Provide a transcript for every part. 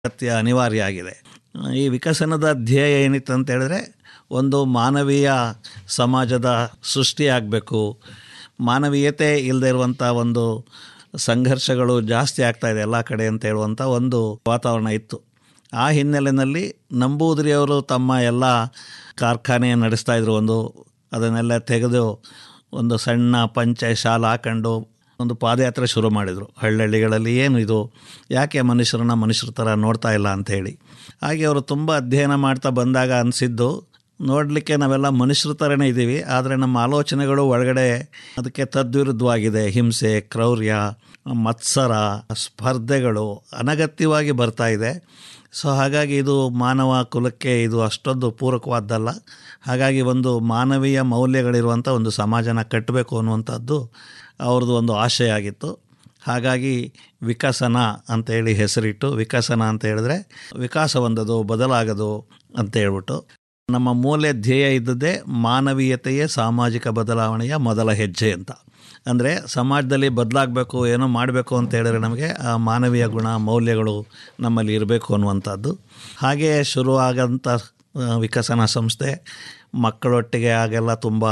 ಅತ್ಯ ಅನಿವಾರ್ಯ ಆಗಿದೆ ಈ ವಿಕಸನದ ಧ್ಯೇಯ ಏನಿತ್ತು ಅಂತ ಹೇಳಿದ್ರೆ ಒಂದು ಮಾನವೀಯ ಸಮಾಜದ ಸೃಷ್ಟಿಯಾಗಬೇಕು ಮಾನವೀಯತೆ ಇಲ್ಲದೆ ಇರುವಂಥ ಒಂದು ಸಂಘರ್ಷಗಳು ಜಾಸ್ತಿ ಆಗ್ತಾಯಿದೆ ಎಲ್ಲ ಕಡೆ ಅಂತ ಹೇಳುವಂಥ ಒಂದು ವಾತಾವರಣ ಇತ್ತು ಆ ಹಿನ್ನೆಲೆಯಲ್ಲಿ ನಂಬೂದಿರಿಯವರು ತಮ್ಮ ಎಲ್ಲ ಕಾರ್ಖಾನೆ ನಡೆಸ್ತಾ ಇದ್ರು ಒಂದು ಅದನ್ನೆಲ್ಲ ತೆಗೆದು ಒಂದು ಸಣ್ಣ ಪಂಚೆ ಶಾಲೆ ಹಾಕೊಂಡು ಒಂದು ಪಾದಯಾತ್ರೆ ಶುರು ಮಾಡಿದರು ಹಳ್ಳಿಗಳಲ್ಲಿ ಏನು ಇದು ಯಾಕೆ ಮನುಷ್ಯರನ್ನ ಮನುಷ್ಯರ ಥರ ನೋಡ್ತಾ ಇಲ್ಲ ಅಂಥೇಳಿ ಹಾಗೆ ಅವರು ತುಂಬ ಅಧ್ಯಯನ ಮಾಡ್ತಾ ಬಂದಾಗ ಅನಿಸಿದ್ದು ನೋಡಲಿಕ್ಕೆ ನಾವೆಲ್ಲ ಮನುಷ್ಯರ ಥರನೇ ಇದ್ದೀವಿ ಆದರೆ ನಮ್ಮ ಆಲೋಚನೆಗಳು ಒಳಗಡೆ ಅದಕ್ಕೆ ತದ್ವಿರುದ್ಧವಾಗಿದೆ ಹಿಂಸೆ ಕ್ರೌರ್ಯ ಮತ್ಸರ ಸ್ಪರ್ಧೆಗಳು ಅನಗತ್ಯವಾಗಿ ಬರ್ತಾ ಇದೆ ಸೊ ಹಾಗಾಗಿ ಇದು ಮಾನವ ಕುಲಕ್ಕೆ ಇದು ಅಷ್ಟೊಂದು ಪೂರಕವಾದ್ದಲ್ಲ ಹಾಗಾಗಿ ಒಂದು ಮಾನವೀಯ ಮೌಲ್ಯಗಳಿರುವಂಥ ಒಂದು ಸಮಾಜನ ಕಟ್ಟಬೇಕು ಅನ್ನುವಂಥದ್ದು ಅವ್ರದ್ದು ಒಂದು ಆಶಯ ಆಗಿತ್ತು ಹಾಗಾಗಿ ವಿಕಸನ ಅಂತೇಳಿ ಹೆಸರಿಟ್ಟು ವಿಕಸನ ಅಂತ ಹೇಳಿದ್ರೆ ವಿಕಾಸ ಹೊಂದೋದು ಬದಲಾಗೋದು ಅಂತ ಹೇಳ್ಬಿಟ್ಟು ನಮ್ಮ ಮೂಲ ಧ್ಯೇಯ ಇದ್ದದ್ದೇ ಮಾನವೀಯತೆಯೇ ಸಾಮಾಜಿಕ ಬದಲಾವಣೆಯ ಮೊದಲ ಹೆಜ್ಜೆ ಅಂತ ಅಂದರೆ ಸಮಾಜದಲ್ಲಿ ಬದಲಾಗಬೇಕು ಏನೋ ಮಾಡಬೇಕು ಅಂತ ಹೇಳಿದ್ರೆ ನಮಗೆ ಆ ಮಾನವೀಯ ಗುಣ ಮೌಲ್ಯಗಳು ನಮ್ಮಲ್ಲಿ ಇರಬೇಕು ಅನ್ನುವಂಥದ್ದು ಹಾಗೆಯೇ ಶುರುವಾಗಂಥ ವಿಕಸನ ಸಂಸ್ಥೆ ಮಕ್ಕಳೊಟ್ಟಿಗೆ ಆಗೆಲ್ಲ ತುಂಬ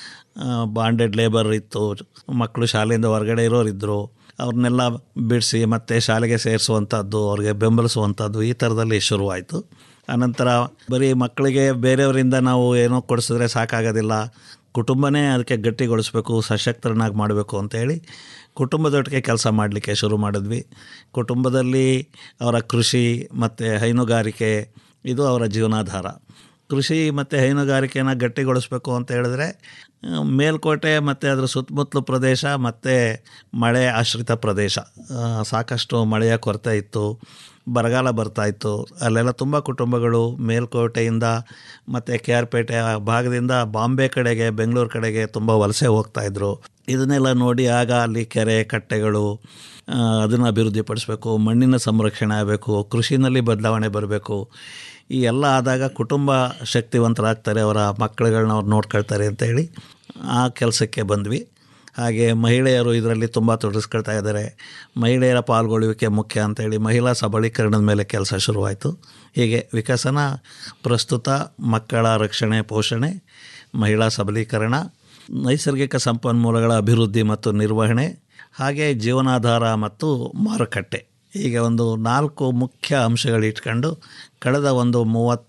ಬಾಂಡೆಡ್ ಲೇಬರ್ ಇತ್ತು ಮಕ್ಕಳು ಶಾಲೆಯಿಂದ ಹೊರಗಡೆ ಇರೋರಿದ್ದರು ಅವ್ರನ್ನೆಲ್ಲ ಬಿಡಿಸಿ ಮತ್ತೆ ಶಾಲೆಗೆ ಸೇರಿಸುವಂಥದ್ದು ಅವ್ರಿಗೆ ಬೆಂಬಲಿಸುವಂಥದ್ದು ಈ ಥರದಲ್ಲಿ ಶುರುವಾಯಿತು ಅನಂತರ ಬರೀ ಮಕ್ಕಳಿಗೆ ಬೇರೆಯವರಿಂದ ನಾವು ಏನೋ ಕೊಡಿಸಿದ್ರೆ ಸಾಕಾಗೋದಿಲ್ಲ ಕುಟುಂಬನೇ ಅದಕ್ಕೆ ಗಟ್ಟಿಗೊಳಿಸ್ಬೇಕು ಸಶಕ್ತರನ್ನಾಗಿ ಮಾಡಬೇಕು ಅಂತೇಳಿ ಕುಟುಂಬದೊಟ್ಟಿಗೆ ಕೆಲಸ ಮಾಡಲಿಕ್ಕೆ ಶುರು ಮಾಡಿದ್ವಿ ಕುಟುಂಬದಲ್ಲಿ ಅವರ ಕೃಷಿ ಮತ್ತು ಹೈನುಗಾರಿಕೆ ಇದು ಅವರ ಜೀವನಾಧಾರ ಕೃಷಿ ಮತ್ತು ಹೈನುಗಾರಿಕೆನ ಗಟ್ಟಿಗೊಳಿಸ್ಬೇಕು ಅಂತ ಹೇಳಿದ್ರೆ ಮೇಲ್ಕೋಟೆ ಮತ್ತು ಅದರ ಸುತ್ತಮುತ್ತಲು ಪ್ರದೇಶ ಮತ್ತು ಮಳೆ ಆಶ್ರಿತ ಪ್ರದೇಶ ಸಾಕಷ್ಟು ಮಳೆಯ ಕೊರತೆ ಇತ್ತು ಬರಗಾಲ ಬರ್ತಾಯಿತ್ತು ಅಲ್ಲೆಲ್ಲ ತುಂಬ ಕುಟುಂಬಗಳು ಮೇಲ್ಕೋಟೆಯಿಂದ ಮತ್ತು ಕೆ ಆರ್ ಪೇಟೆ ಆ ಭಾಗದಿಂದ ಬಾಂಬೆ ಕಡೆಗೆ ಬೆಂಗಳೂರು ಕಡೆಗೆ ತುಂಬ ವಲಸೆ ಹೋಗ್ತಾಯಿದ್ರು ಇದನ್ನೆಲ್ಲ ನೋಡಿ ಆಗ ಅಲ್ಲಿ ಕೆರೆ ಕಟ್ಟೆಗಳು ಅದನ್ನು ಅಭಿವೃದ್ಧಿಪಡಿಸ್ಬೇಕು ಮಣ್ಣಿನ ಸಂರಕ್ಷಣೆ ಆಗಬೇಕು ಕೃಷಿನಲ್ಲಿ ಬದಲಾವಣೆ ಬರಬೇಕು ಈ ಎಲ್ಲ ಆದಾಗ ಕುಟುಂಬ ಶಕ್ತಿವಂತರಾಗ್ತಾರೆ ಅವರ ಮಕ್ಕಳುಗಳನ್ನ ಅವ್ರು ನೋಡ್ಕೊಳ್ತಾರೆ ಅಂತೇಳಿ ಆ ಕೆಲಸಕ್ಕೆ ಬಂದ್ವಿ ಹಾಗೆ ಮಹಿಳೆಯರು ಇದರಲ್ಲಿ ತುಂಬ ತೊಡಗಿಸ್ಕೊಳ್ತಾ ಇದ್ದಾರೆ ಮಹಿಳೆಯರ ಪಾಲ್ಗೊಳ್ಳುವಿಕೆ ಮುಖ್ಯ ಅಂತೇಳಿ ಮಹಿಳಾ ಸಬಲೀಕರಣದ ಮೇಲೆ ಕೆಲಸ ಶುರುವಾಯಿತು ಹೀಗೆ ವಿಕಸನ ಪ್ರಸ್ತುತ ಮಕ್ಕಳ ರಕ್ಷಣೆ ಪೋಷಣೆ ಮಹಿಳಾ ಸಬಲೀಕರಣ ನೈಸರ್ಗಿಕ ಸಂಪನ್ಮೂಲಗಳ ಅಭಿವೃದ್ಧಿ ಮತ್ತು ನಿರ್ವಹಣೆ ಹಾಗೆ ಜೀವನಾಧಾರ ಮತ್ತು ಮಾರುಕಟ್ಟೆ ಹೀಗೆ ಒಂದು ನಾಲ್ಕು ಮುಖ್ಯ ಅಂಶಗಳು ಇಟ್ಕೊಂಡು ಕಳೆದ ಒಂದು ಮೂವತ್ತ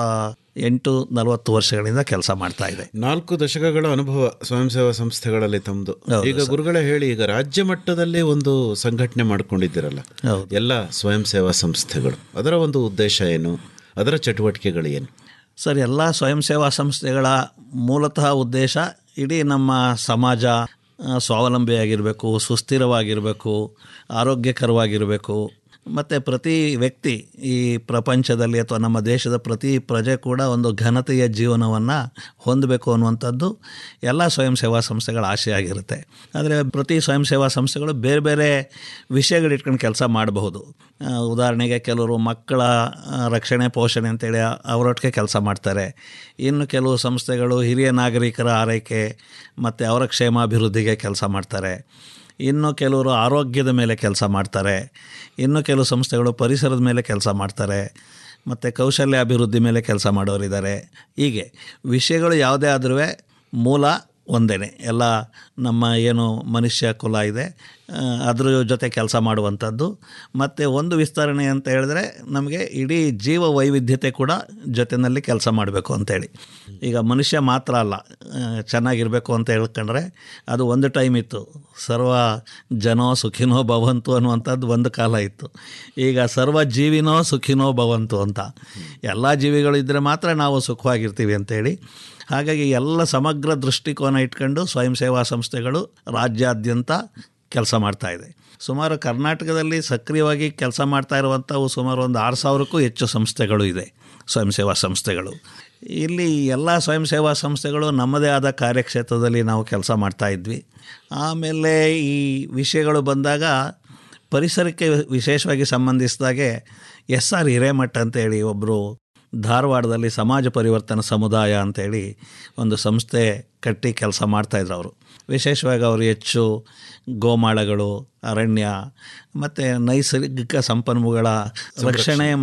ಎಂಟು ನಲವತ್ತು ವರ್ಷಗಳಿಂದ ಕೆಲಸ ಮಾಡ್ತಾ ಇದೆ ನಾಲ್ಕು ದಶಕಗಳ ಅನುಭವ ಸ್ವಯಂ ಸೇವಾ ಸಂಸ್ಥೆಗಳಲ್ಲಿ ತಮ್ಮದು ಈಗ ಗುರುಗಳೇ ಹೇಳಿ ಈಗ ರಾಜ್ಯ ಮಟ್ಟದಲ್ಲಿ ಒಂದು ಸಂಘಟನೆ ಮಾಡ್ಕೊಂಡಿದ್ದೀರಲ್ಲ ಹೌದು ಎಲ್ಲ ಸ್ವಯಂ ಸೇವಾ ಸಂಸ್ಥೆಗಳು ಅದರ ಒಂದು ಉದ್ದೇಶ ಏನು ಅದರ ಚಟುವಟಿಕೆಗಳು ಏನು ಸರ್ ಎಲ್ಲ ಸ್ವಯಂ ಸೇವಾ ಸಂಸ್ಥೆಗಳ ಮೂಲತಃ ಉದ್ದೇಶ ಇಡೀ ನಮ್ಮ ಸಮಾಜ ಸ್ವಾವಲಂಬಿಯಾಗಿರಬೇಕು ಸುಸ್ಥಿರವಾಗಿರಬೇಕು ಆರೋಗ್ಯಕರವಾಗಿರಬೇಕು ಮತ್ತು ಪ್ರತಿ ವ್ಯಕ್ತಿ ಈ ಪ್ರಪಂಚದಲ್ಲಿ ಅಥವಾ ನಮ್ಮ ದೇಶದ ಪ್ರತಿ ಪ್ರಜೆ ಕೂಡ ಒಂದು ಘನತೆಯ ಜೀವನವನ್ನು ಹೊಂದಬೇಕು ಅನ್ನುವಂಥದ್ದು ಎಲ್ಲ ಸ್ವಯಂ ಸೇವಾ ಸಂಸ್ಥೆಗಳ ಆಶೆ ಆಗಿರುತ್ತೆ ಆದರೆ ಪ್ರತಿ ಸ್ವಯಂ ಸೇವಾ ಸಂಸ್ಥೆಗಳು ಬೇರೆ ಬೇರೆ ವಿಷಯಗಳು ಇಟ್ಕೊಂಡು ಕೆಲಸ ಮಾಡಬಹುದು ಉದಾಹರಣೆಗೆ ಕೆಲವರು ಮಕ್ಕಳ ರಕ್ಷಣೆ ಪೋಷಣೆ ಅಂತೇಳಿ ಅವರೊಟ್ಟಿಗೆ ಕೆಲಸ ಮಾಡ್ತಾರೆ ಇನ್ನು ಕೆಲವು ಸಂಸ್ಥೆಗಳು ಹಿರಿಯ ನಾಗರಿಕರ ಆರೈಕೆ ಮತ್ತು ಅವರ ಕ್ಷೇಮಾಭಿವೃದ್ಧಿಗೆ ಕೆಲಸ ಮಾಡ್ತಾರೆ ಇನ್ನು ಕೆಲವರು ಆರೋಗ್ಯದ ಮೇಲೆ ಕೆಲಸ ಮಾಡ್ತಾರೆ ಇನ್ನು ಕೆಲವು ಸಂಸ್ಥೆಗಳು ಪರಿಸರದ ಮೇಲೆ ಕೆಲಸ ಮಾಡ್ತಾರೆ ಮತ್ತು ಕೌಶಲ್ಯ ಅಭಿವೃದ್ಧಿ ಮೇಲೆ ಕೆಲಸ ಮಾಡೋರಿದ್ದಾರೆ ಹೀಗೆ ವಿಷಯಗಳು ಯಾವುದೇ ಆದ್ರೂ ಮೂಲ ಒಂದೇ ಎಲ್ಲ ನಮ್ಮ ಏನು ಮನುಷ್ಯ ಕುಲ ಇದೆ ಅದ್ರ ಜೊತೆ ಕೆಲಸ ಮಾಡುವಂಥದ್ದು ಮತ್ತು ಒಂದು ವಿಸ್ತರಣೆ ಅಂತ ಹೇಳಿದ್ರೆ ನಮಗೆ ಇಡೀ ಜೀವ ವೈವಿಧ್ಯತೆ ಕೂಡ ಜೊತೆಯಲ್ಲಿ ಕೆಲಸ ಮಾಡಬೇಕು ಅಂತೇಳಿ ಈಗ ಮನುಷ್ಯ ಮಾತ್ರ ಅಲ್ಲ ಚೆನ್ನಾಗಿರಬೇಕು ಅಂತ ಹೇಳ್ಕೊಂಡ್ರೆ ಅದು ಒಂದು ಟೈಮ್ ಇತ್ತು ಸರ್ವ ಜನೋ ಸುಖಿನೋ ಭವಂತು ಅನ್ನುವಂಥದ್ದು ಒಂದು ಕಾಲ ಇತ್ತು ಈಗ ಸರ್ವ ಜೀವಿನೋ ಸುಖಿನೋ ಭವಂತು ಅಂತ ಎಲ್ಲ ಜೀವಿಗಳು ಇದ್ದರೆ ಮಾತ್ರ ನಾವು ಸುಖವಾಗಿರ್ತೀವಿ ಅಂತೇಳಿ ಹಾಗಾಗಿ ಎಲ್ಲ ಸಮಗ್ರ ದೃಷ್ಟಿಕೋನ ಇಟ್ಕೊಂಡು ಸ್ವಯಂ ಸೇವಾ ಸಂಸ್ಥೆಗಳು ರಾಜ್ಯಾದ್ಯಂತ ಕೆಲಸ ಮಾಡ್ತಾ ಇದೆ ಸುಮಾರು ಕರ್ನಾಟಕದಲ್ಲಿ ಸಕ್ರಿಯವಾಗಿ ಕೆಲಸ ಮಾಡ್ತಾ ಇರುವಂಥವು ಸುಮಾರು ಒಂದು ಆರು ಸಾವಿರಕ್ಕೂ ಹೆಚ್ಚು ಸಂಸ್ಥೆಗಳು ಇದೆ ಸ್ವಯಂ ಸೇವಾ ಸಂಸ್ಥೆಗಳು ಇಲ್ಲಿ ಎಲ್ಲ ಸ್ವಯಂ ಸೇವಾ ಸಂಸ್ಥೆಗಳು ನಮ್ಮದೇ ಆದ ಕಾರ್ಯಕ್ಷೇತ್ರದಲ್ಲಿ ನಾವು ಕೆಲಸ ಮಾಡ್ತಾ ಇದ್ವಿ ಆಮೇಲೆ ಈ ವಿಷಯಗಳು ಬಂದಾಗ ಪರಿಸರಕ್ಕೆ ವಿಶೇಷವಾಗಿ ಸಂಬಂಧಿಸಿದಾಗೆ ಎಸ್ ಆರ್ ಹಿರೇಮಠ ಅಂತೇಳಿ ಒಬ್ಬರು ಧಾರವಾಡದಲ್ಲಿ ಸಮಾಜ ಪರಿವರ್ತನ ಸಮುದಾಯ ಅಂತೇಳಿ ಒಂದು ಸಂಸ್ಥೆ ಕಟ್ಟಿ ಕೆಲಸ ಮಾಡ್ತಾಯಿದ್ರು ಅವರು ವಿಶೇಷವಾಗಿ ಅವರು ಹೆಚ್ಚು ಗೋಮಾಳಗಳು ಅರಣ್ಯ ಮತ್ತು ನೈಸರ್ಗಿಕ ಸಂಪನ್ಮೂಲಗಳ ರಕ್ಷಣೆ